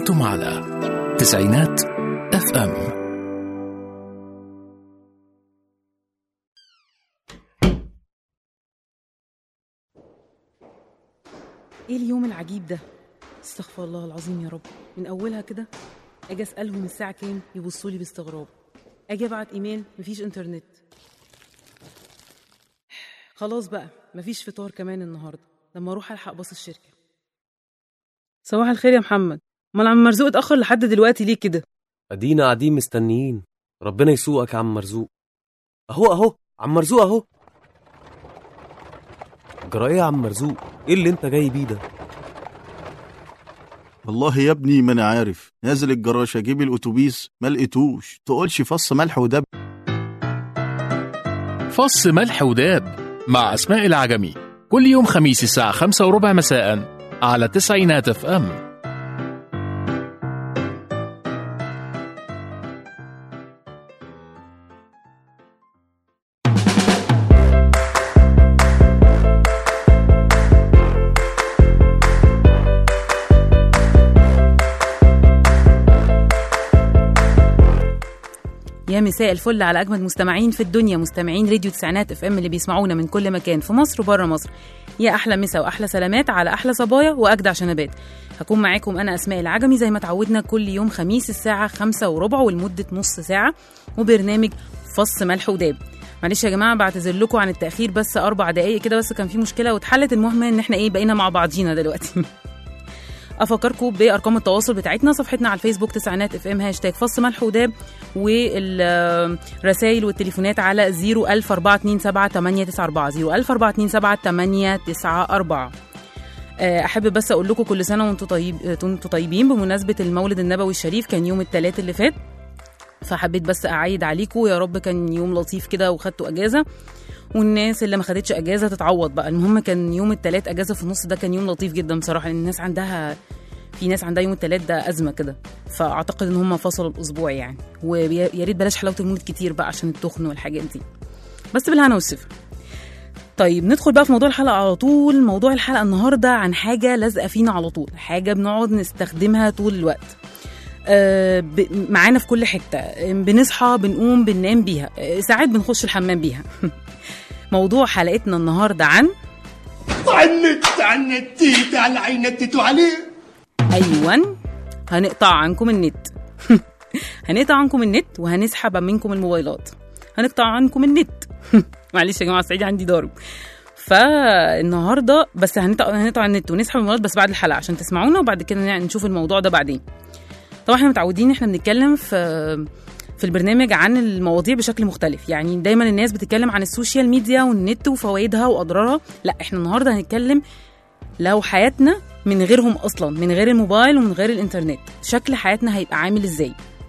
أنتم على تسعينات اف ام ايه اليوم العجيب ده استغفر الله العظيم يا رب من اولها كده اجي اسالهم الساعه كام يبصوا لي باستغراب اجي ابعت ايميل مفيش انترنت خلاص بقى مفيش فطار كمان النهارده لما اروح الحق باص الشركه صباح الخير يا محمد امال عم مرزوق اتاخر لحد دلوقتي ليه كده ادينا قاعدين مستنيين ربنا يسوقك يا عم مرزوق اهو اهو عم مرزوق اهو جرى ايه يا عم مرزوق ايه اللي انت جاي بيه ده والله يا ابني ما انا عارف نازل الجراج اجيب الاتوبيس ما لقيتوش تقولش فص ملح ودب فص ملح وداب مع أسماء العجمي كل يوم خميس الساعة خمسة وربع مساء على تسعينات اف ام يا مساء الفل على اجمد مستمعين في الدنيا مستمعين راديو تسعينات اف ام اللي بيسمعونا من كل مكان في مصر وبره مصر يا احلى مسا واحلى سلامات على احلى صبايا واجدع شنبات هكون معاكم انا اسماء العجمي زي ما تعودنا كل يوم خميس الساعه خمسة وربع ولمده نص ساعه وبرنامج فص ملح وداب معلش يا جماعه بعتذر لكم عن التاخير بس اربع دقائق كده بس كان في مشكله واتحلت المهم ان احنا ايه بقينا مع بعضينا دلوقتي افكركم بارقام التواصل بتاعتنا صفحتنا على الفيسبوك تسعينات اف ام هاشتاج فص ملح وداب والرسائل والتليفونات على 01427 احب بس اقول لكم كل سنه وانتم طيب انتم طيبين بمناسبه المولد النبوي الشريف كان يوم الثلاث اللي فات فحبيت بس اعيد عليكم يا رب كان يوم لطيف كده وخدتوا اجازه والناس اللي ما خدتش اجازه تتعوض بقى المهم كان يوم الثلاث اجازه في النص ده كان يوم لطيف جدا بصراحه لان الناس عندها في ناس عندها يوم الثلاث ده ازمه كده فاعتقد ان هم فصلوا الاسبوع يعني ويا ريت بلاش حلاوه المولد كتير بقى عشان التخن والحاجات دي بس بالهنا والسفر طيب ندخل بقى في موضوع الحلقه على طول موضوع الحلقه النهارده عن حاجه لازقه فينا على طول حاجه بنقعد نستخدمها طول الوقت آه، ب- معانا في كل حته آه، بنصحى بنقوم بننام بيها آه، ساعات بنخش الحمام بيها موضوع حلقتنا النهارده عن عنت عنت على عينتت عليه ايوه هنقطع عنكم النت هنقطع عنكم النت وهنسحب منكم الموبايلات هنقطع عنكم النت معلش يا جماعه الصعيدي عندي ضارب فالنهارده بس هنقطع هنقطع النت ونسحب الموبايلات بس بعد الحلقه عشان تسمعونا وبعد كده يعني نشوف الموضوع ده بعدين طبعا احنا متعودين ان احنا بنتكلم في في البرنامج عن المواضيع بشكل مختلف يعني دايما الناس بتتكلم عن السوشيال ميديا والنت وفوائدها واضرارها لا احنا النهارده هنتكلم لو حياتنا من غيرهم اصلا من غير الموبايل ومن غير الانترنت شكل حياتنا هيبقى عامل ازاي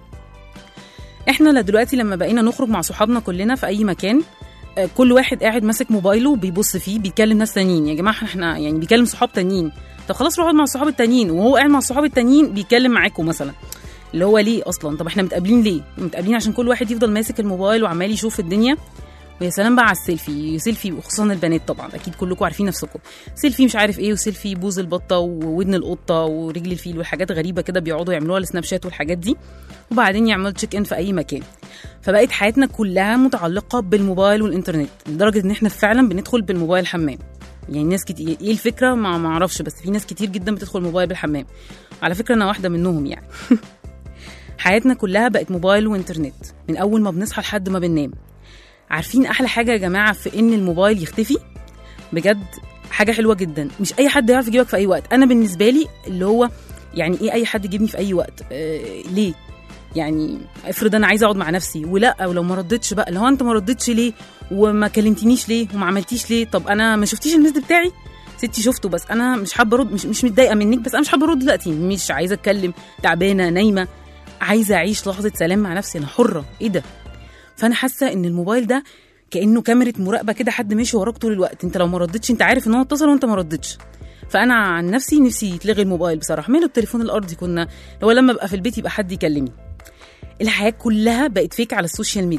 احنا لا دلوقتي لما بقينا نخرج مع صحابنا كلنا في اي مكان آه، كل واحد قاعد ماسك موبايله وبيبص فيه بيكلم ناس تانيين يا جماعه احنا يعني بيكلم صحاب تانيين طب خلاص روح اقعد مع الصحاب التانيين وهو قاعد مع الصحاب التانيين بيتكلم معاكم مثلا اللي هو ليه اصلا طب احنا متقابلين ليه متقابلين عشان كل واحد يفضل ماسك الموبايل وعمال يشوف الدنيا ويا سلام بقى على السيلفي سيلفي وخصوصا البنات طبعا اكيد كلكم عارفين نفسكم سيلفي مش عارف ايه وسيلفي بوز البطه وودن القطه ورجل الفيل والحاجات غريبه كده بيقعدوا يعملوها السناب شات والحاجات دي وبعدين يعملوا تشيك ان في اي مكان فبقت حياتنا كلها متعلقه بالموبايل والانترنت لدرجه ان احنا فعلا بندخل بالموبايل الحمام يعني ناس كتير ايه الفكره ما ما اعرفش بس في ناس كتير جدا بتدخل موبايل بالحمام على فكره انا واحده منهم يعني حياتنا كلها بقت موبايل وانترنت من اول ما بنصحى لحد ما بننام عارفين احلى حاجه يا جماعه في ان الموبايل يختفي بجد حاجه حلوه جدا مش اي حد يعرف يجيبك في اي وقت انا بالنسبه لي اللي هو يعني ايه اي حد يجيبني في اي وقت آه ليه يعني افرض انا عايزه اقعد مع نفسي ولا ولو ما ردتش بقى لو انت ما ردتش ليه وما كلمتنيش ليه وما عملتيش ليه طب انا ما شفتيش المسج بتاعي ستي شفته بس انا مش حابه ارد مش مش متضايقه منك بس انا مش حابه ارد دلوقتي مش عايزه اتكلم تعبانه نايمه عايزه اعيش لحظه سلام مع نفسي انا حره ايه ده فانا حاسه ان الموبايل ده كانه كاميرا مراقبه كده حد ماشي وراك طول الوقت انت لو ما ردتش انت عارف ان هو اتصل وانت ما ردتش فانا عن نفسي نفسي يتلغي الموبايل بصراحه ماله التليفون الارضي كنا لو لما ابقى في البيت يبقى حد يكلمني الحياه كلها بقت فيك على السوشيال ميديا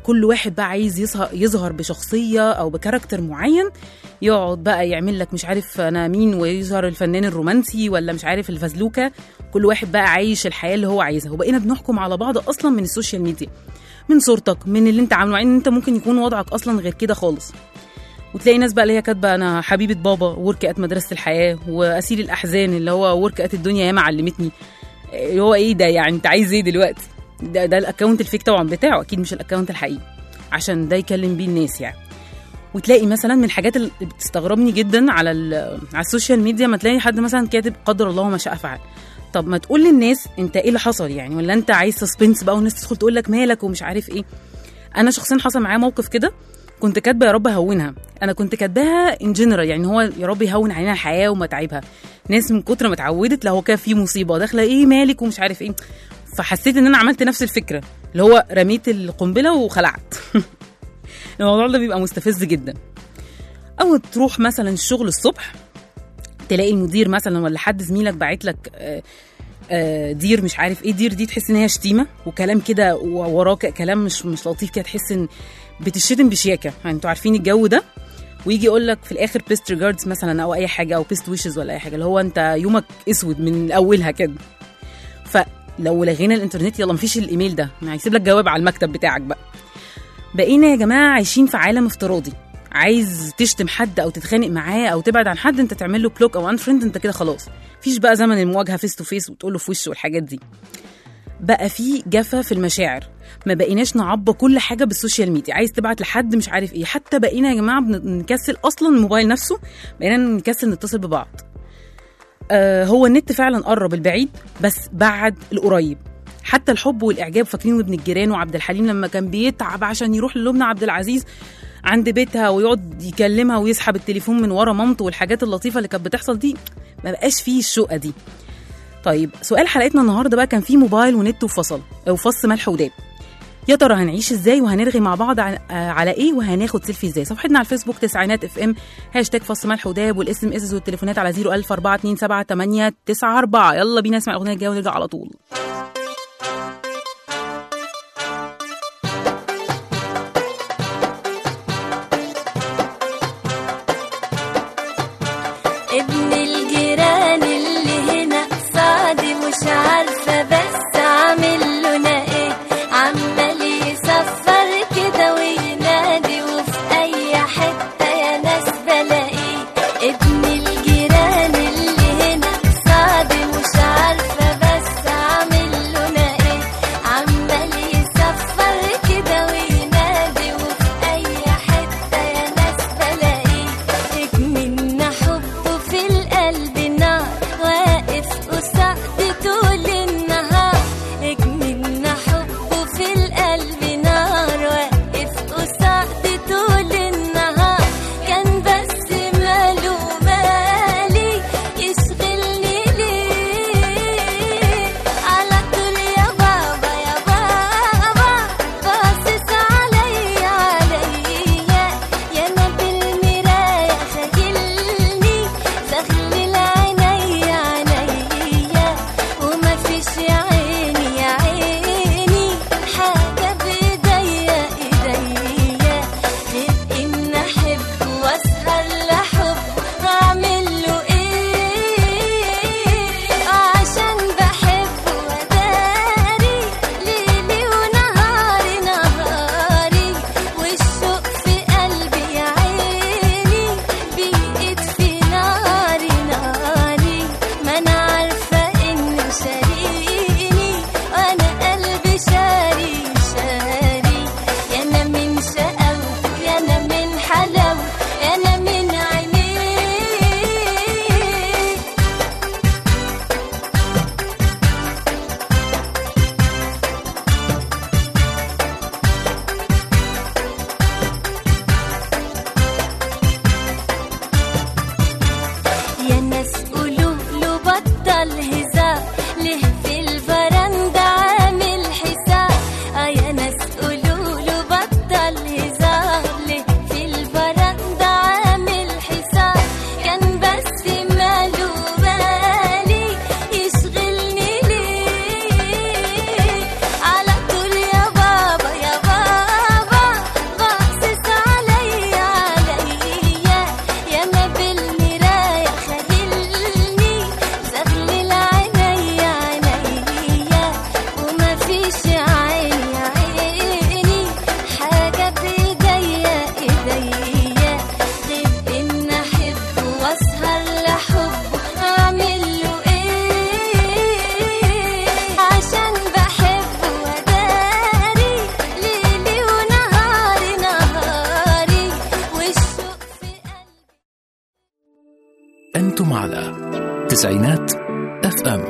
كل واحد بقى عايز يظهر, يظهر بشخصيه او بكاركتر معين يقعد بقى يعمل لك مش عارف انا مين ويظهر الفنان الرومانسي ولا مش عارف الفزلوكه كل واحد بقى عايش الحياه اللي هو عايزها وبقينا بنحكم على بعض اصلا من السوشيال ميديا من صورتك من اللي انت عامله مع ان انت ممكن يكون وضعك اصلا غير كده خالص وتلاقي ناس بقى اللي هي كاتبه انا حبيبه بابا ورك ات مدرسه الحياه واسير الاحزان اللي هو ورك ات الدنيا ياما علمتني اللي هو ايه ده يعني انت عايز ايه دلوقتي ده, ده الاكونت الفيك طبعا بتاعه اكيد مش الاكونت الحقيقي عشان ده يكلم بيه الناس يعني وتلاقي مثلا من الحاجات اللي بتستغربني جدا على ال- على السوشيال ميديا ما تلاقي حد مثلا كاتب قدر الله ما شاء فعل طب ما تقول للناس انت ايه اللي حصل يعني ولا انت عايز سسبنس بقى والناس تدخل تقول لك مالك ومش عارف ايه انا شخصيا حصل معايا موقف كده كنت كاتبه يا رب هونها انا كنت كاتباها ان جنرال يعني هو يا رب يهون علينا الحياه ومتاعبها ناس من كتر ما اتعودت لا هو كان في مصيبه داخله ايه مالك ومش عارف ايه فحسيت ان انا عملت نفس الفكره اللي هو رميت القنبله وخلعت الموضوع ده بيبقى مستفز جدا او تروح مثلا الشغل الصبح تلاقي المدير مثلا ولا حد زميلك باعت لك آه، آه، دير مش عارف ايه دير دي تحس ان هي شتيمه وكلام كده وراك كلام مش مش لطيف كده تحس ان بتشتم بشياكه يعني انتوا عارفين الجو ده ويجي يقول لك في الاخر بيست ريجاردز مثلا او اي حاجه او بيست ويشز ولا اي حاجه اللي هو انت يومك اسود من اولها كده فلو لغينا الانترنت يلا مفيش الايميل ده ما هيسيب لك جواب على المكتب بتاعك بقى بقينا يا جماعه عايشين في عالم افتراضي عايز تشتم حد او تتخانق معاه او تبعد عن حد انت تعمل له بلوك او انفريند انت كده خلاص مفيش بقى زمن المواجهه فيس تو فيس وتقول له في وشه والحاجات دي بقى في جفا في المشاعر ما بقيناش نعبى كل حاجه بالسوشيال ميديا عايز تبعت لحد مش عارف ايه حتى بقينا يا جماعه بنكسل اصلا الموبايل نفسه بقينا نكسل نتصل ببعض آه هو النت فعلا قرب البعيد بس بعد القريب حتى الحب والاعجاب فاكرين ابن الجيران وعبد الحليم لما كان بيتعب عشان يروح للبنى عبد العزيز عند بيتها ويقعد يكلمها ويسحب التليفون من ورا مامته والحاجات اللطيفه اللي كانت بتحصل دي ما بقاش فيه الشقه دي طيب سؤال حلقتنا النهارده بقى كان فيه موبايل ونت وفصل وفص ملح وداب يا ترى هنعيش ازاي وهنرغي مع بعض عن- آه، على ايه وهناخد سيلفي ازاي صفحتنا على الفيسبوك تسعينات اف ام هاشتاج فص ملح وداب والاس ام اس والتليفونات على 01000 427 894 يلا بينا نسمع الاغنيه الجايه ونرجع على طول ابن الجيران اللي هنا صادي مش عارفة بس عامل لنا ايه عمال يصفر كده وينادي وفي اي حتة يا ناس بلاقيه ابن الجيران اللي هنا صادي مش عارفة بس عامل تسعينات اف ام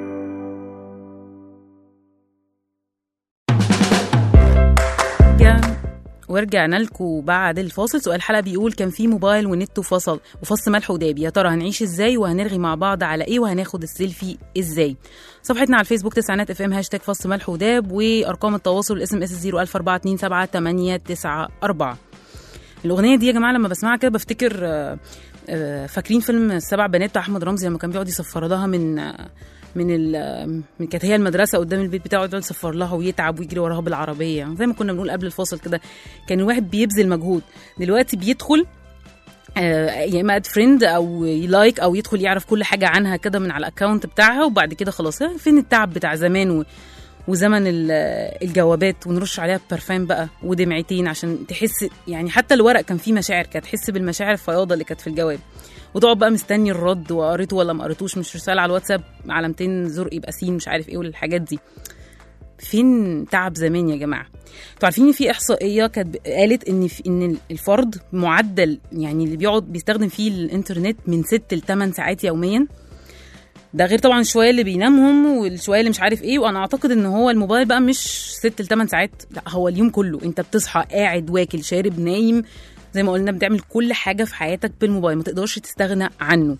رجع ورجعنا لكم بعد الفاصل سؤال الحلقه بيقول كان في موبايل ونت وفصل وفص ملح وداب يا ترى هنعيش ازاي وهنرغي مع بعض على ايه وهناخد السيلفي ازاي صفحتنا على الفيسبوك تسعينات اف ام هاشتاج فص ملح وداب وارقام التواصل الاس ام اس 01427 الاغنيه دي يا جماعه لما بسمعها كده بفتكر آه، آه، فاكرين فيلم السبع بنات بتاع احمد رمزي لما كان بيقعد يصفر لها من آه، من ال من كانت هي المدرسه قدام البيت بتاعه يقعد يصفر لها ويتعب ويجري وراها بالعربيه زي ما كنا بنقول قبل الفاصل كده كان الواحد بيبذل مجهود دلوقتي بيدخل آه، يا اما اد فريند او يلايك او يدخل يعرف كل حاجه عنها كده من على الاكونت بتاعها وبعد كده خلاص آه، فين التعب بتاع زمان و وزمن ال- الجوابات ونرش عليها برفان بقى ودمعتين عشان تحس يعني حتى الورق كان فيه مشاعر كانت تحس بالمشاعر الفياضه اللي كانت في الجواب وتقعد بقى مستني الرد وقريته ولا ما قريتوش مش رساله على الواتساب علامتين زرق يبقى سين مش عارف ايه والحاجات دي فين تعب زمان يا جماعه انتوا عارفين ان في احصائيه كانت قالت ان في ان الفرد معدل يعني اللي بيقعد بيستخدم فيه الانترنت من 6 ل 8 ساعات يوميا ده غير طبعا الشويه اللي بينامهم والشويه اللي مش عارف ايه وانا اعتقد ان هو الموبايل بقى مش 6 ل 8 ساعات لا هو اليوم كله انت بتصحى قاعد واكل شارب نايم زي ما قلنا بتعمل كل حاجه في حياتك بالموبايل ما تقدرش تستغنى عنه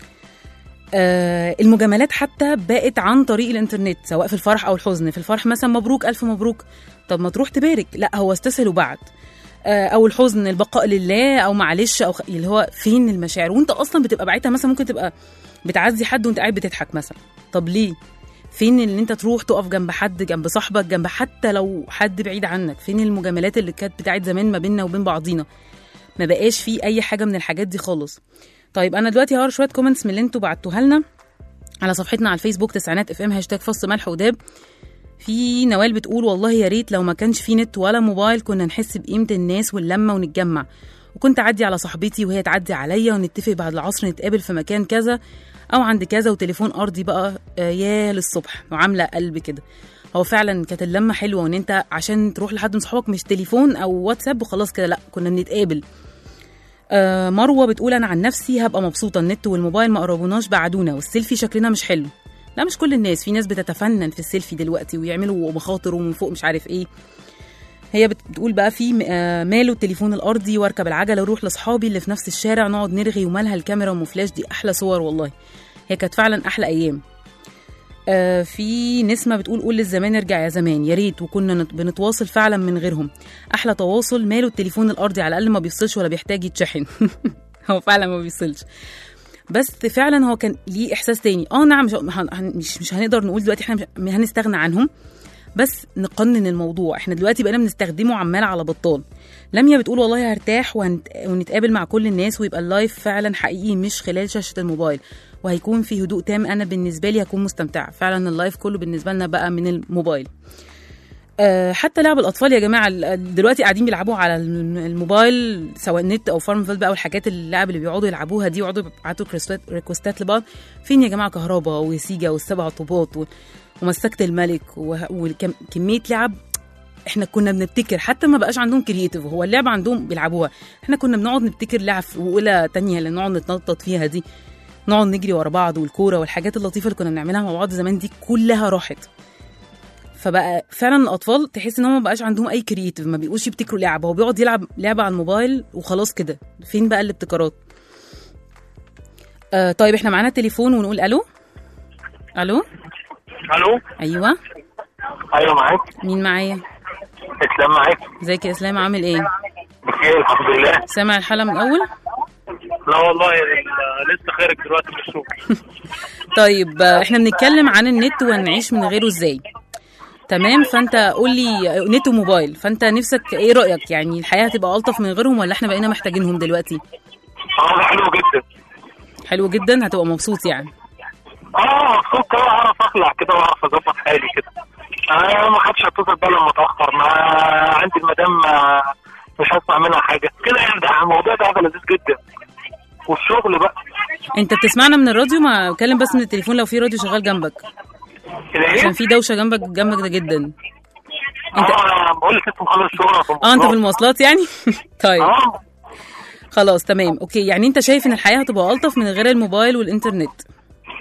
آه المجاملات حتى بقت عن طريق الانترنت سواء في الفرح او الحزن في الفرح مثلا مبروك الف مبروك طب ما تروح تبارك لا هو استسهل وبعد آه او الحزن البقاء لله او معلش او خ... اللي هو فين المشاعر وانت اصلا بتبقى بعيدها مثلا ممكن تبقى بتعزي حد وانت قاعد بتضحك مثلا طب ليه فين ان انت تروح تقف جنب حد جنب صاحبك جنب حتى لو حد بعيد عنك فين المجاملات اللي كانت بتاعت زمان ما بيننا وبين بعضينا ما بقاش في اي حاجه من الحاجات دي خالص طيب انا دلوقتي هقرا شويه كومنتس من اللي انتوا بعتوها لنا على صفحتنا على الفيسبوك تسعينات اف ام هاشتاج فص ملح وداب في نوال بتقول والله يا ريت لو ما كانش في نت ولا موبايل كنا نحس بقيمه الناس واللمه ونتجمع وكنت اعدي على صاحبتي وهي تعدي عليا ونتفق بعد العصر نتقابل في مكان كذا او عند كذا وتليفون ارضي بقى آه، ياه للصبح وعامله قلب كده هو فعلا كانت اللمه حلوه وان انت عشان تروح لحد من صحابك مش تليفون او واتساب وخلاص كده لا كنا بنتقابل آه، مروه بتقول انا عن نفسي هبقى مبسوطه النت والموبايل ما قربوناش بعدونا والسيلفي شكلنا مش حلو لا مش كل الناس في ناس بتتفنن في السيلفي دلوقتي ويعملوا مخاطر ومن فوق مش عارف ايه هي بت- بتقول بقى في آه، ماله التليفون الارضي واركب العجله واروح لاصحابي اللي في نفس الشارع نقعد نرغي ومالها الكاميرا ومفلاش دي احلى صور والله هي كانت فعلا احلى ايام آه في نسمة بتقول قول للزمان ارجع يا زمان يا ريت وكنا نت- بنتواصل فعلا من غيرهم احلى تواصل ماله التليفون الارضي على الاقل ما بيفصلش ولا بيحتاج يتشحن هو فعلا ما بيفصلش بس فعلا هو كان ليه احساس تاني اه نعم مش هن- هن- مش, مش هنقدر نقول دلوقتي احنا مش هنستغنى عنهم بس نقنن الموضوع احنا دلوقتي بقينا بنستخدمه عمال على بطال لميا بتقول والله هرتاح وهنت... ونتقابل مع كل الناس ويبقى اللايف فعلا حقيقي مش خلال شاشة الموبايل وهيكون في هدوء تام انا بالنسبة لي هكون مستمتعة فعلا اللايف كله بالنسبة لنا بقى من الموبايل أه حتى لعب الاطفال يا جماعه ال- دلوقتي قاعدين بيلعبوا على الم- الموبايل سواء نت او فارمفيل بقى والحاجات اللعب اللي بيقعدوا يلعبوها دي ويقعدوا يبعتوا ريكوستات- ريكوستات لبعض فين يا جماعه كهربا وسيجا والسبع طوبات و- ومسكت الملك وكميه لعب احنا كنا بنبتكر حتى ما بقاش عندهم كرييتيف هو اللعبه عندهم بيلعبوها احنا كنا بنقعد نبتكر لعب في اولى تانية اللي نقعد نتنطط فيها دي نقعد نجري ورا بعض والكوره والحاجات اللطيفه اللي كنا بنعملها مع بعض زمان دي كلها راحت فبقى فعلا الاطفال تحس ان هم ما بقاش عندهم اي كرييتيف ما بيبقوش يبتكروا لعبه هو بيقعد يلعب لعبه على الموبايل وخلاص كده فين بقى الابتكارات آه طيب احنا معانا تليفون ونقول الو الو الو ايوه ايوه معاك مين معايا اسلام معاك ازيك يا اسلام عامل ايه بخير الحمد لله سامع الحلقه من الاول لا والله ال- لسه خارج دلوقتي من الشغل طيب آه، احنا بنتكلم عن النت وهنعيش من غيره ازاي تمام فانت قول لي نت وموبايل فانت نفسك ايه رايك يعني الحياه هتبقى الطف من غيرهم ولا احنا بقينا محتاجينهم دلوقتي اه حلو جدا حلو جدا هتبقى مبسوط يعني اه مبسوط كده اعرف اخلع كده واعرف اظبط حالي كده آه ما حدش هيتصل بقى لما اتاخر ما عندي المدام آه، مش هسمع منها حاجه كده يعني ده الموضوع ده حاجه لذيذ جدا والشغل بقى انت بتسمعنا من الراديو ما اتكلم بس من التليفون لو في راديو شغال جنبك كده ايه؟ عشان في دوشه جنبك جنبك ده جدا انت اه انا بقول لك لسه مخلص شغل في اه انت في المواصلات. المواصلات يعني طيب اه خلاص تمام اوكي يعني انت شايف ان الحياه هتبقى الطف من غير الموبايل والانترنت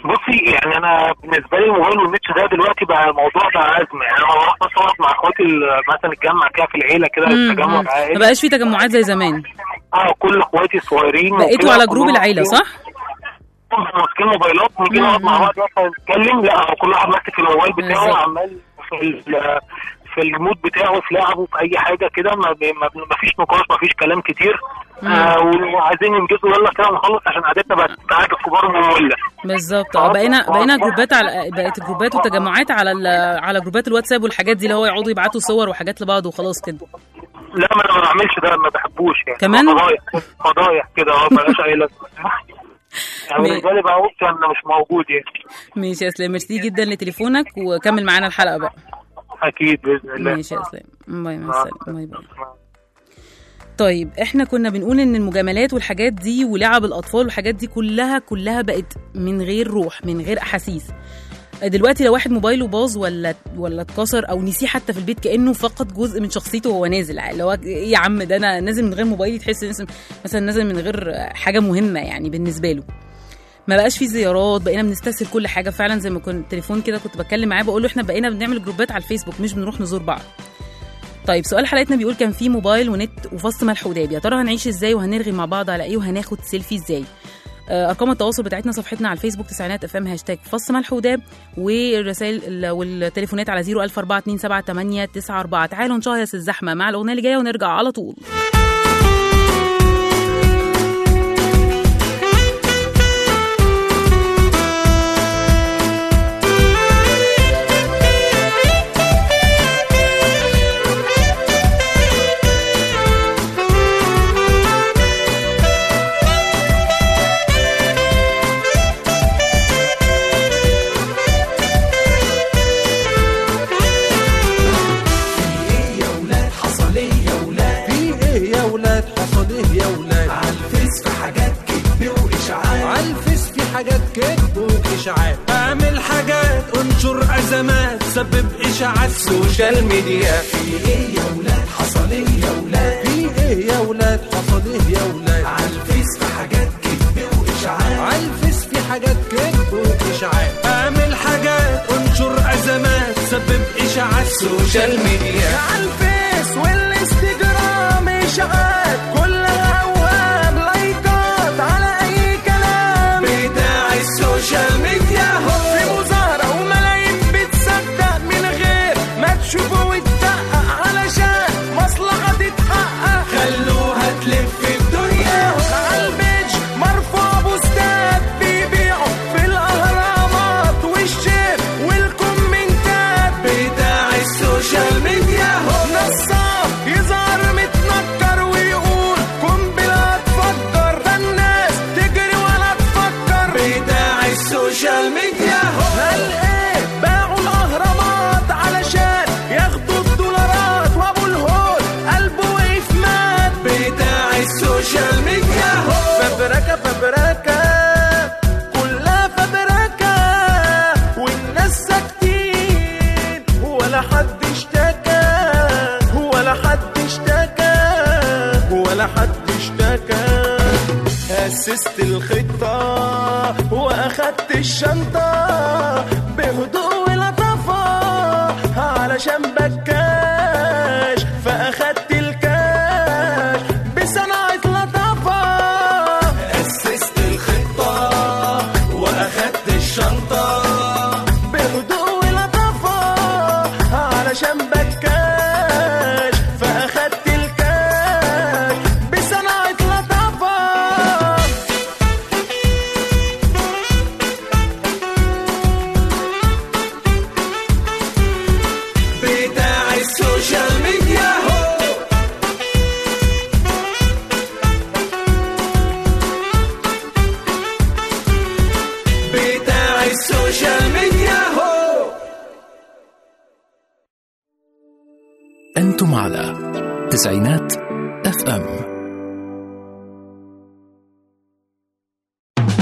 بصي يعني انا بالنسبه لي الموبايل والنت ده دلوقتي بقى الموضوع بقى ازمه يعني انا بروح مثلا أقعد مع اخواتي ال- مثلا نتجمع كده في العيله كده مم، تجمع مم. عائلي ما بقاش في تجمعات زي زمان اه كل اخواتي الصغيرين بقيتوا وكده على جروب كلهم العيله ماسكين- صح؟ ماسكين موبايلات نيجي مم، نقعد مع مم. بعض مثلا نتكلم لا هو كل واحد ماسك الموبايل بتاعه بالظبط. عمال في ال- في المود بتاعه في لعبه في اي حاجه كده ما, بي- ما, ما فيش نقاش ما فيش كلام كتير آه وعايزين ننجزوا يلا كده ونخلص عشان قعدتنا بقت قعده كبار وممله بالظبط اه بقينا بقينا جروبات على بقت جروبات وتجمعات على ال- على جروبات الواتساب والحاجات دي اللي هو يقعدوا يبعتوا صور وحاجات لبعض وخلاص كده لا ما انا ما بعملش ده ما بحبوش يعني كمان؟ فضايح فضايح كده اه ملهاش اي لازمه يعني مي- بالنسبه لي بقى اوبشن انا مش موجود يعني ماشي يا اسلام ميرسي جدا لتليفونك وكمل معانا الحلقه بقى اكيد باذن الله ماشي يا اسلام باي مع مع السلامه باي باي طيب احنا كنا بنقول ان المجاملات والحاجات دي ولعب الاطفال والحاجات دي كلها كلها بقت من غير روح من غير احاسيس دلوقتي لو واحد موبايله باظ ولا ولا اتكسر او نسيه حتى في البيت كانه فقد جزء من شخصيته وهو نازل اللي هو ايه يا عم ده انا نازل من غير موبايلي تحس مثلا- مثلا نازل من غير حاجه مهمه يعني بالنسبه له ما بقاش في زيارات بقينا بنستسهل كل حاجه فعلا زي ما كنت تليفون كده كنت بتكلم معاه بقول له احنا بقينا بنعمل جروبات على الفيسبوك مش بنروح نزور بعض طيب سؤال حلقتنا بيقول كان في موبايل ونت وفصل ملح وداب يا ترى هنعيش ازاي وهنرغي مع بعض على ايه وهناخد سيلفي ازاي آه، ارقام التواصل بتاعتنا صفحتنا على الفيسبوك تسعينات اف ام هاشتاج فص ملح وداب والرسائل ال- والتليفونات على 004278994 تعالوا نشهيص الزحمه مع الاغنيه اللي جايه ونرجع على طول في ايه يا ولاد حصل ايه يا ولاد عالفيس في حاجات كذب واشاعات عالفيس في حاجات كذب واشاعات اعمل حاجات انشر ازمات سبب اشاعات سوشيال ميديا في ايه يا ولاد حصل ايه يا ولاد في ايه يا ولاد حصل ايه يا ولاد عالفيس في حاجات كذب واشاعات عالفيس في حاجات كذب واشاعات اعمل حاجات انشر ازمات سبب اشاعات سوشيال ميديا عالفيس والانستجرام اشاعات كلها اوهام لايكات على اي كلام بتاع السوشيال ميديا هو في مظاهره وملايين بتصدق من غير ما تشوفه وتدقق علشان مصلحه تتحقق خلوها تلف الدنيا عالبيج مرفوع بوستات بيبيعوا في الاهرامات والشير والكومنتات بتاع السوشيال ميديا هو نصاب يظهر متنكر ويقول قنبله تفكر ده الناس تجري ولا تفكر بتاع السوشيال ميديا هو قال ايه باعوا الاهرامات علشان ياخدوا الدولارات وابو الهول قلبه وقف مات بتاع السوشيال ميديا هو فبركه فبركه كلها فبركه والناس ساكتين ولا حد اشتكى ولا حد اشتكى ولا حد اشتكى أسست الخطة وأخدت الشنطة بهدوء ولطافة علشان بكاش فأخدت الكاش بصناعة لطافة أسست الخطة وأخدت الشنطة بهدوء ولطافة علشان بكاش فأخدت الكاش بصناعة لطافة بتاع السوشيال ميديا هو بتاع السوشيال ميديا هو أنتم على تسعينات اف ام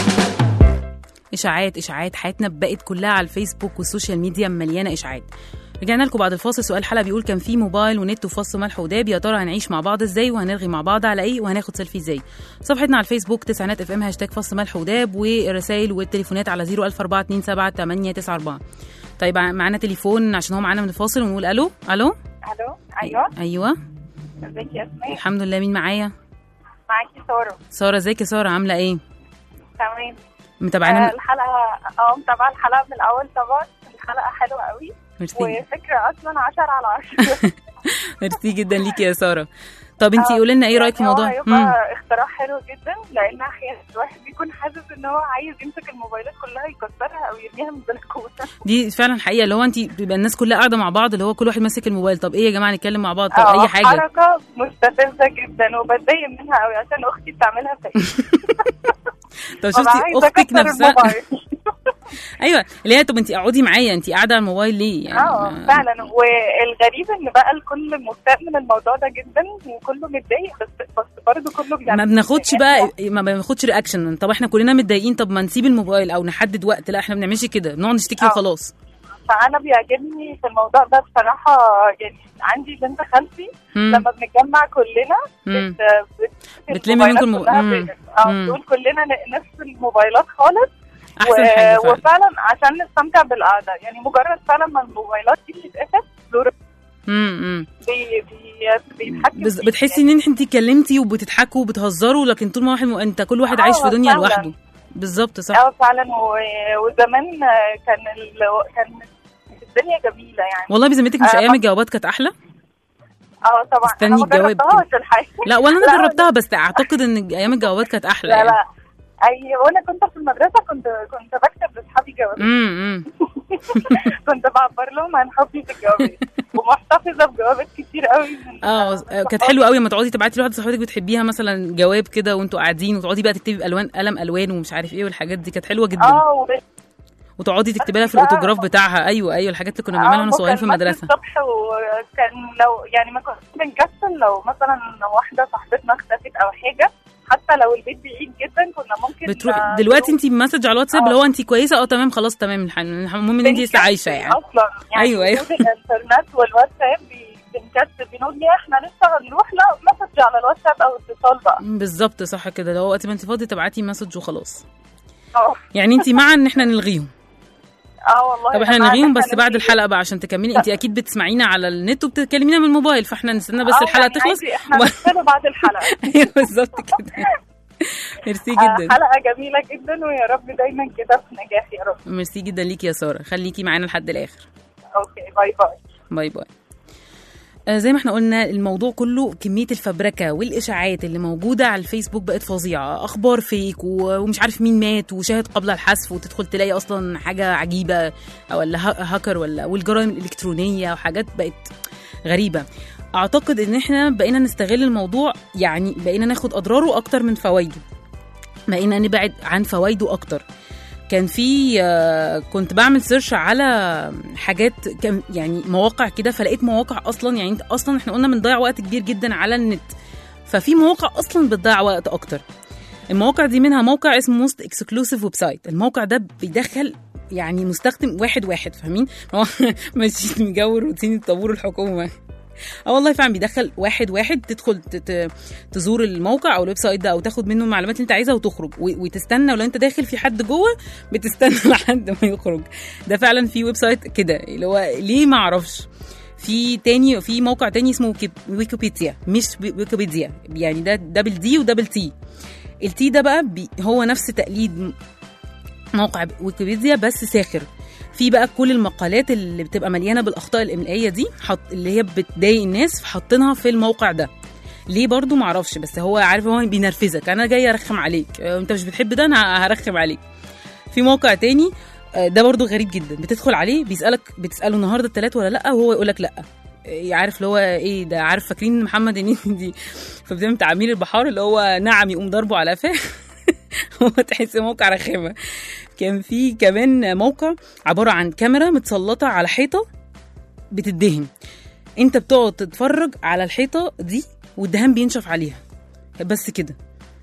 اشاعات اشاعات حياتنا بقت كلها على الفيسبوك والسوشيال ميديا مليانه اشاعات رجعنا لكم بعد الفاصل سؤال الحلقه بيقول كان في موبايل ونت وفص ملح وداب يا ترى هنعيش مع بعض ازاي وهنرغي مع بعض على ايه وهناخد سيلفي ازاي صفحتنا على الفيسبوك تسعينات اف ام هاشتاج فص ملح وداب والرسائل والتليفونات على 01427 طيب معانا تليفون عشان هو معانا من الفاصل ونقول الو الو الو ايوه ايوه ازيك يا اسماء الحمد لله مين معايا معاكي ساره ساره ازيك يا ساره عامله ايه تمام متابعانا آه من... الحلقه اه متابعه الحلقه من الاول طبعا الحلقه حلوه قوي ميرسي وفكره اصلا 10 على 10 ميرسي جدا ليكي يا ساره طب انت آه، قولي لنا ايه رايك في يعني موضوع هو مم. هيبقى اختراع حلو جدا لان احيانا الواحد بيكون حاسس ان هو عايز يمسك الموبايلات كلها يكسرها او يرميها من البلكونه دي فعلا حقيقه اللي هو انت بيبقى الناس كلها قاعده مع بعض اللي هو كل واحد ماسك الموبايل طب ايه يا جماعه نتكلم مع بعض طب آه، اي حاجه حركه مستفزه جدا وبتضايق منها قوي عشان اختي بتعملها فيا طب ببقى شفتي عايزة اختك أكسر نفسها الموبايل. ايوه اللي هي طب انت اقعدي معايا انت قاعده على الموبايل ليه يعني اه ما- فعلا والغريب ان بقى الكل مستاء من الموضوع ده جدا وكله متضايق بس بس برضه كله بيعمل ما بناخدش بقى ما بناخدش رياكشن طب احنا كلنا متضايقين طب ما نسيب الموبايل او نحدد وقت لا احنا ما بنعملش كده بنقعد نشتكي آه. وخلاص فانا بيعجبني في الموضوع ده بصراحه يعني عندي بنت خالتي مم. لما بنتجمع كلنا مم. بت- بت- بتلم الموبايلات منكم المو- كلها مم. ب- اه مم. بتقول كلنا ن- نفس الموبايلات خالص احسن حاجه فعلا وفعلا عشان نستمتع بالقعده يعني مجرد فعلا ما الموبايلات دي بتتقفل دور امم بي بي بيتحكم بز... فيك بتحسي ان انت اتكلمتي وبتضحكوا وبتهزروا لكن طول ما واحد م... انت كل واحد آه، عايش في دنيا فعلا. لوحده بالظبط صح اه فعلا و... وزمان آه، كان ال... كان الدنيا جميله يعني والله بذمتك مش آه، ايام الجوابات كانت احلى اه طبعا استني انا ما الجواب جربتهاش الحقيقه لا ولا انا لا، جربتها بس اعتقد ان ايام الجوابات كانت احلى لا يعني لا اي وانا كنت في المدرسه كنت كنت بكتب لاصحابي جوابات امم كنت بعبر لهم عن حبي في الجوابات ومحتفظه بجوابات كتير قوي من اه كانت حلوه قوي لما تقعدي تبعتي لواحده صاحبتك بتحبيها مثلا جواب كده وانتوا قاعدين وتقعدي بقى تكتبي بالوان قلم الوان ومش عارف ايه والحاجات دي كانت حلوه جدا اه و... وتقعدي تكتبي لها في بقى- الاوتوجراف بتاعها ايوه ايوه الحاجات اللي كنا بنعملها وانا صغيرين في مكالمات المدرسه الصبح وكان لو يعني ما كنت بنكسل لو مثلا واحده صاحبتنا اختفت او حاجه حتى لو البيت بعيد جدا كنا ممكن بتروحي آه، دلوقتي انت مسج على الواتساب آه. اللي هو انت كويسه اه تمام خلاص تمام الح- المهم ان انت لسه عايشه يعني اصلا يعني أيوة، أيوة. وجود الانترنت والواتساب بي- بنكسل بنقول ليه احنا لسه هنروح لا مسج على الواتساب او اتصال بقى بالظبط صح كده لو وقت ما انت فاضيه تبعتي مسج وخلاص اه يعني انت مع ان احنا نلغيهم اه والله طب احنا أنا نلغيهم عارفة بس بعد نلغي. الحلقه بقى عشان تكملي انت اكيد بتسمعينا على النت وبتكلمينا من الموبايل فاحنا نستنى بس آه، الحلقه يعني تخلص عادي، احنا و- نفصله بعد الحلقه ايوه بالظبط كده ميرسي آه، جدا حلقه جميله جدا ويا رب دايما كده في نجاح يا رب ميرسي جدا ليكي يا ساره خليكي معانا لحد الاخر اوكي باي باي باي باي آه، زي ما احنا قلنا الموضوع كله كمية الفبركة والإشاعات اللي موجودة على الفيسبوك بقت فظيعة أخبار فيك و- ومش عارف مين مات وشاهد قبل الحذف وتدخل تلاقي أصلا حاجة عجيبة ولا ها- هاكر ولا والجرائم الإلكترونية وحاجات بقت غريبة أعتقد إن احنا بقينا نستغل الموضوع يعني بقينا ناخد أضراره أكتر من فوائده بقينا نبعد عن فوائده أكتر كان في آه، كنت بعمل سيرش على حاجات كان يعني مواقع كده فلقيت مواقع اصلا يعني انت اصلا احنا قلنا بنضيع وقت كبير جدا على النت ففي مواقع اصلا بتضيع وقت اكتر المواقع دي منها موقع اسمه موست اكسكلوسيف ويب سايت الموقع ده بيدخل يعني مستخدم واحد واحد فاهمين هو ماشيين من جو روتين الطابور الحكومه اه والله فعلا بيدخل واحد واحد تدخل ت- ت- تزور الموقع او الويب سايت ده او تاخد منه المعلومات اللي انت عايزها وتخرج و- وتستنى ولو انت داخل في حد جوه بتستنى لحد ما يخرج ده فعلا في ويب سايت كده اللي هو ليه ما اعرفش في تاني في موقع تاني اسمه ويكي- ويكيبيديا مش وي- ويكيبيديا يعني ده دبل دي ودبل تي التي ده بقى بي هو نفس تقليد موقع ويكيبيديا بس ساخر في بقى كل المقالات اللي بتبقى مليانه بالاخطاء الاملائيه دي حط اللي هي بتضايق الناس حاطينها في الموقع ده ليه برضو معرفش بس هو عارف هو بينرفزك انا جاي ارخم عليك آه، انت مش بتحب ده انا هرخم عليك في موقع تاني آه، ده برضو غريب جدا بتدخل عليه بيسالك بتساله النهارده التلات ولا لا وهو يقول لك لا آه، عارف اللي هو ايه ده عارف فاكرين محمد هنيدي في بدايه تعمير البحار اللي هو نعم يقوم ضربه على قفاه هو تحس موقع رخامه كان في كمان موقع عباره عن كاميرا متسلطه على حيطه بتدهن انت بتقعد تتفرج على الحيطه دي والدهان بينشف عليها بس كده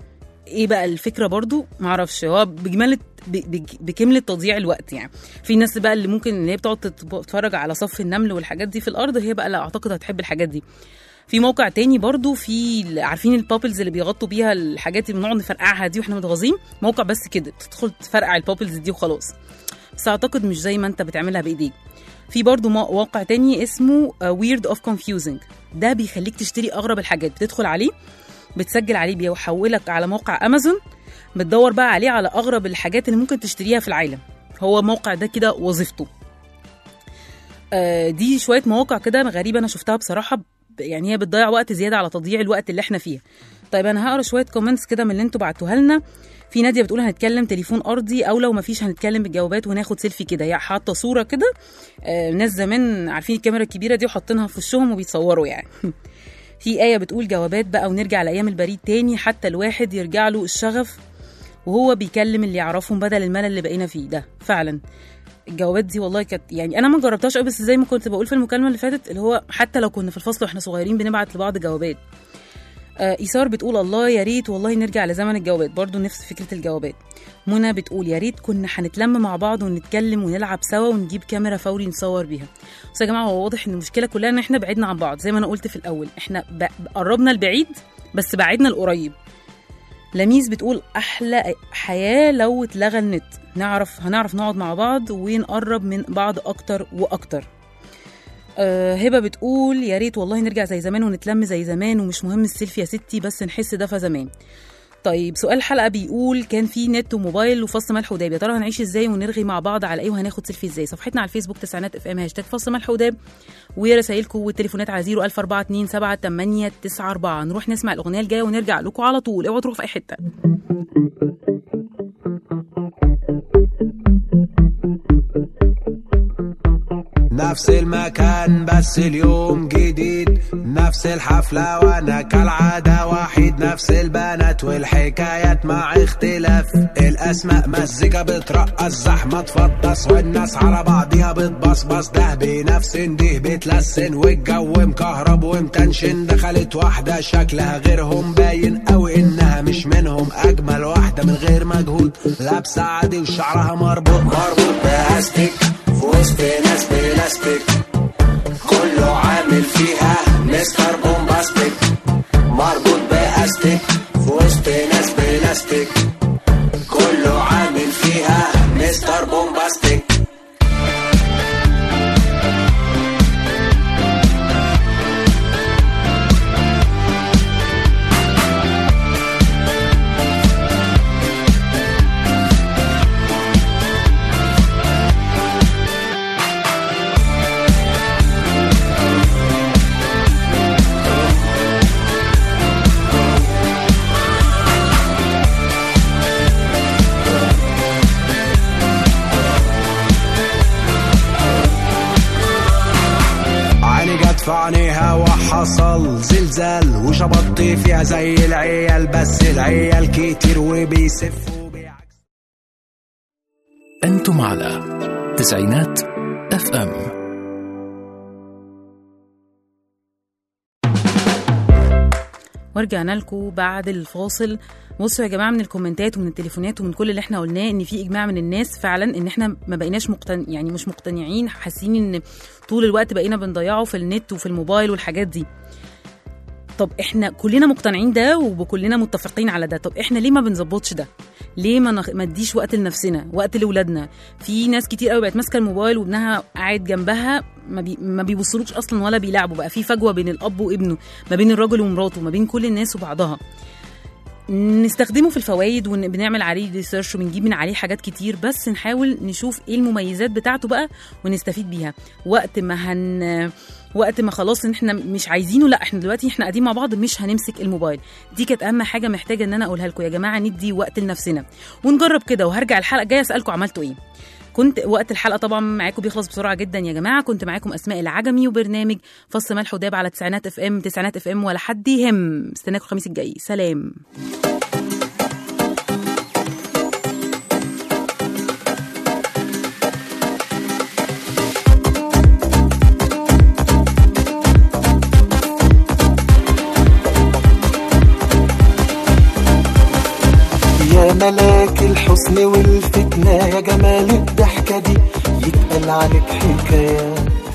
ايه بقى الفكره برضو معرفش هو بجمله ب- بج- بكمله تضييع الوقت يعني في ناس بقى اللي ممكن ان هي بتقعد تت- تتفرج على صف النمل والحاجات دي في الارض هي بقى لا اعتقد هتحب الحاجات دي في موقع تاني برضو في ال- عارفين البابلز اللي بيغطوا بيها الحاجات اللي بنقعد نفرقعها دي واحنا متغاظين موقع بس كده تدخل تفرقع البابلز دي وخلاص بس اعتقد مش زي ما انت بتعملها بايديك في برضو مو- واقع تاني اسمه ويرد اوف كونفيوزنج ده بيخليك تشتري اغرب الحاجات بتدخل عليه بتسجل عليه بيحولك على موقع امازون بتدور بقى عليه على اغرب الحاجات اللي ممكن تشتريها في العالم هو موقع ده كده وظيفته آه، دي شويه مواقع كده غريبه انا شفتها بصراحه ب- يعني هي بتضيع وقت زياده على تضييع الوقت اللي احنا فيه طيب انا هقرا شويه كومنتس كده من اللي انتوا بعتوها لنا في ناديه بتقول هنتكلم تليفون ارضي او لو مفيش هنتكلم بالجوابات وناخد سيلفي كده هي حاطه صوره كده آه، ناس زمان عارفين الكاميرا الكبيره دي وحاطينها في وشهم وبيتصوروا يعني في آية بتقول جوابات بقى ونرجع لأيام البريد تاني حتى الواحد يرجع له الشغف وهو بيكلم اللي يعرفهم بدل الملل اللي بقينا فيه ده فعلا الجوابات دي والله كانت يعني انا ما جربتهاش قوي بس زي ما كنت بقول في المكالمه اللي فاتت اللي هو حتى لو كنا في الفصل واحنا صغيرين بنبعت لبعض جوابات آه ايثار بتقول الله يا ريت والله نرجع لزمن الجوابات برضو نفس فكره الجوابات منى بتقول يا ريت كنا هنتلم مع بعض ونتكلم ونلعب سوا ونجيب كاميرا فوري نصور بيها بس يا جماعه هو واضح ان المشكله كلها ان احنا بعدنا عن بعض زي ما انا قلت في الاول احنا ب- قربنا البعيد بس بعدنا القريب لميس بتقول احلى حياه لو اتلغى النت نعرف هنعرف نقعد مع بعض ونقرب من بعض اكتر واكتر أه هبه بتقول يا ريت والله نرجع زي زمان ونتلم زي زمان ومش مهم السيلفي يا ستي بس نحس دفى زمان طيب سؤال الحلقه بيقول كان في نت وموبايل وفصل ملح وداب يا ترى هنعيش ازاي ونرغي مع بعض على ايه وهناخد سيلفي ازاي صفحتنا على الفيسبوك تسعينات اف ام هاشتاج فصل ملح وداب ورسايلكم والتليفونات على 01427 نروح نسمع الاغنيه الجايه ونرجع لكم على طول اوعوا تروحوا في اي حته نفس المكان بس اليوم جديد نفس الحفلة وانا كالعادة وحيد نفس البنات والحكايات مع اختلاف الاسماء مزيكا بترقص زحمة تفطس والناس على بعضيها بتبصبص ده بنفس ده بتلسن والجو مكهرب ومتنشن دخلت واحدة شكلها غيرهم باين قوي انها مش منهم اجمل واحدة من غير مجهود لابسة عادي وشعرها مربوط مربوط باستيك في وسط ناس بلاستيك كله عامل فيها مستر بومباستيك مربوط باستيك في وسط ناس بلاستيك كله عامل فيها مستر بومباستيك عيني جت في عينيها وحصل زلزال وشبطت فيها زي العيال بس العيال كتير وبيسفوا أنتم على تسعينات اف ام ورجعنا لكم بعد الفاصل بصوا يا جماعه من الكومنتات ومن التليفونات ومن كل اللي احنا قلناه ان في اجماع من الناس فعلا ان احنا ما بقيناش مقتن يعني مش مقتنعين حاسين ان طول الوقت بقينا بنضيعه في النت وفي الموبايل والحاجات دي طب احنا كلنا مقتنعين ده وكلنا متفقين على ده طب احنا ليه ما بنظبطش ده ليه ما نخ... ما نديش وقت لنفسنا وقت لاولادنا في ناس كتير قوي بقت ماسكه الموبايل وابنها قاعد جنبها ما, بي... ما بيبصلوش اصلا ولا بيلعبوا بقى في فجوه بين الاب وابنه ما بين الراجل ومراته ما بين كل الناس وبعضها نستخدمه في الفوائد وبنعمل عليه ريسيرش وبنجيب من عليه حاجات كتير بس نحاول نشوف ايه المميزات بتاعته بقى ونستفيد بيها وقت ما هن وقت ما خلاص ان احنا مش عايزينه لا احنا دلوقتي احنا قاعدين مع بعض مش هنمسك الموبايل دي كانت اهم حاجه محتاجه ان انا اقولها لكم يا جماعه ندي وقت لنفسنا ونجرب كده وهرجع الحلقه الجايه اسالكم عملتوا ايه كنت وقت الحلقه طبعا معاكم بيخلص بسرعه جدا يا جماعه كنت معاكم اسماء العجمي وبرنامج فصل ملح وداب على تسعينات اف ام تسعينات اف ام ولا حد يهم استناكم الخميس الجاي سلام ملاك الحسن والفتنة يا جمال الضحكة دي يتقال عليك حكايات